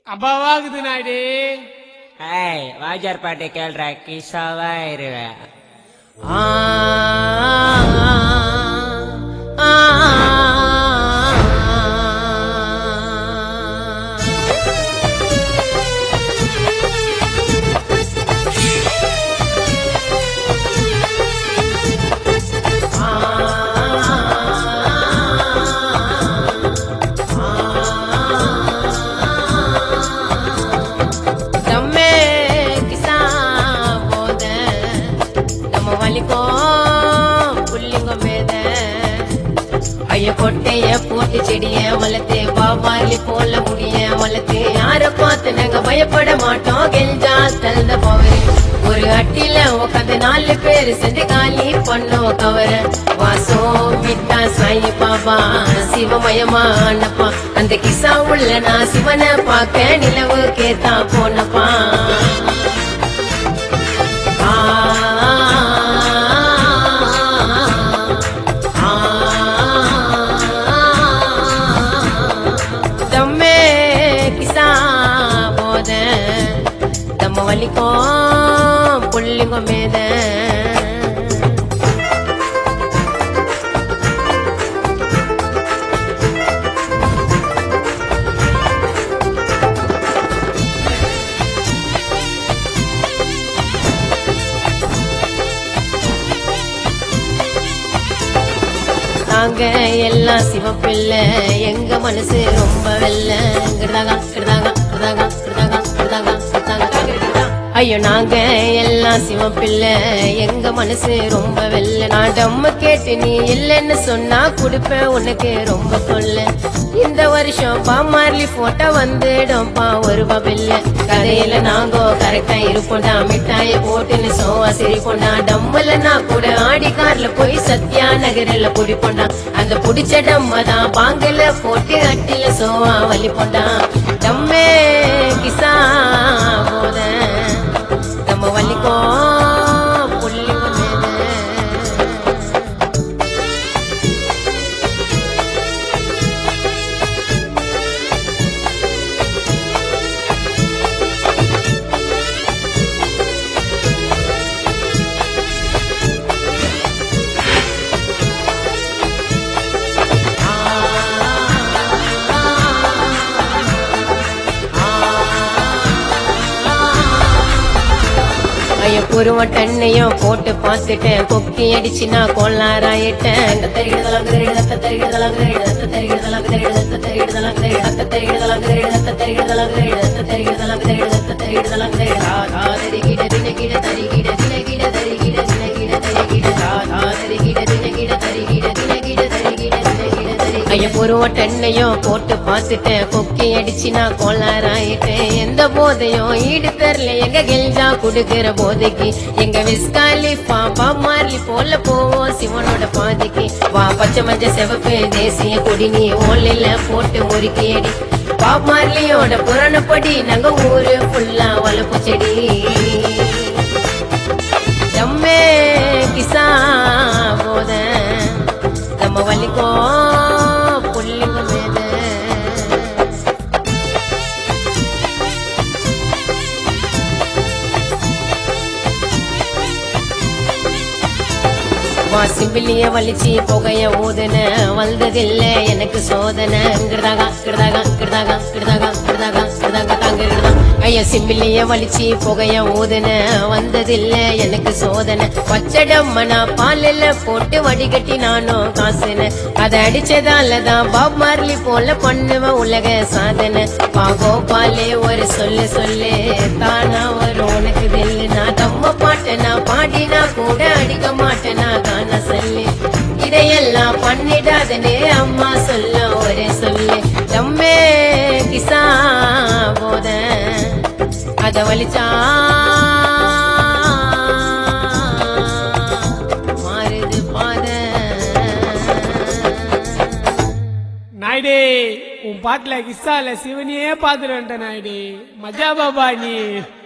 அப்பாவாகுது நாயுடு ஏய் வாஜார் பாட்டு கேள்ற கிஷாவா இருவேன் ஆ, ஆ, தம்மே கிசா போத நம்ம வலிக்கும் புள்ளிங்க மேத ஐய கொட்டைய போட்டு செடிய வளர்த்து பாபாலி போல முடிய வளர்த்து யார பார்த்து நாங்க பயப்பட மாட்டோம் கெஞ்சா தந்த போவே ஒரு அட்டில உட்காந்து நாலு பேர் செஞ்சு காலி பண்ணோம் கவர வாசம் விட்டா சாயி பாபா சிவமயமா அண்ணப்பா அந்த கிசா உள்ள நான் சிவனை பார்க்க நிலவு கேத்தா போனப்பா ஆ தம்மே கிசா போத தம்ம வலிக்கும் புள்ளிங்க மேத நாங்க எல்லாம் சிவப்பில்லை எங்க மனசு ரொம்ப வெள்ள கிருதாகா கிருதாகா கிருதாகா கிருதாகா கிருதாகா கிருதாகா கிருதாகா. ஐயோ நாங்க எல்லாம் சிவப்பில்லை எங்க மனசு ரொம்ப வெள்ள நான் டம்ம கேட்டு நீ இல்லைன்னு சொன்னா கொடுப்பேன் உனக்கு ரொம்ப கொல்ல இந்த வருஷம் பாமார்லி போட்டோ வந்துடும்பா ஒரு பபில்ல கதையில நாங்கோ கரெக்டா இருப்போம்டா மிட்டாய போட்டுன்னு சோவா சிரிப்போம்டா டம்மல நான் கூட ஆடி கார்ல போய் சத்யா நகரில் புடிப்போம்டா அந்த புடிச்ச டம்ம தான் பாங்கல போட்டு அட்டில சோவா வலிப்போம்டா டம்மே கிசா போத நம்ம வலிக்கோ புள்ளிங்க மேல ஐய புருவ டன்னையும் போட்டு பார்த்துட்டேன் கொக்கி அடிச்சு நான் கோளாராயிட்டேன் கத்தரிக்கிறதெல்லாம் கத்தரிக்கிறதெல்லாம் கத்தரிக்கிறதெல்லாம் கத்தரிக்கிறதெல்லாம் கத்தரிக்கிறதெல்லாம் கத்தரிக்கிறதெல்லாம் கத்தரிக்கிறதெல்லாம் கத்தரிக்கிறதெல்லாம் கத்தரிக்கிறதெல்லாம் கத்தரிக்கிறதெல்லாம் கத்தரிக்கிறதெல்லாம் காதரிகிட தினகிட தரிகிட தினகிட தரிகிட தினகிட தரிகிட காதரிகிட தினகிட தரிகிட தினகிட தரிகிட தினகிட தரிகிட ஐய புருவ டன்னையும் போட்டு பார்த்துட்டேன் கொக்கி அடிச்சு நான் கோளாராயிட்டேன் எந்த போதையும் ஈடு தரல எங்க கெல்ஜா குடுக்கிற போதைக்கு எங்க விஸ்காலி பாப்பா மாறி போல போவோம் சிவனோட பாதைக்கு வா பச்சை மஞ்ச செவப்பு தேசிய கொடி நீ ஓலையில போட்டு முறுக்கி அடி பாப் மார்லியோட புராணப்படி நாங்க ஊரு ஃபுல்லா வளர்ப்பு செடி ஜம்மே கிசா போத நம்ம வலிக்கோ புள்ளிங்க மேத வாசிம்பிலிய வலிச்சு புகைய ஊதுன வந்ததில்ல எனக்கு சோதனை கிருதாகா கிருதாகா கிருதாகா கிருதாகா கிருதாகா கிருதாகா தாங்க கிருதா ஐயா சிம்பிலிய வலிச்சு புகைய ஊதுன வந்ததில்ல எனக்கு சோதனை பச்சடம்ம நான் பாலில போட்டு வடிகட்டி நானும் காசுன அதை அடிச்சதால தான் பாப் மார்லி போல பண்ணுவேன் உலக சாதனை பாகோ பாலே ஒரு சொல்லு சொல்லு தானா வரும் உனக்கு தில்லு நான் தம்ம பாட்டை நான் பாடினா கூட அடிக்க மாட்டேன் நான் காண சொல்லு இதையெல்லாம் பண்ணிடாதனே அம்மா சொல்ல ஒரே சொல்லு தம்மே கிசா போத அத வலிச்சா மாறுது பாத நாயுடு உன் பாட்டுல கிஸ்ஸால சிவனையே பாத்துட்டு வந்துட்ட நாயுடு மஜா பாபா நீ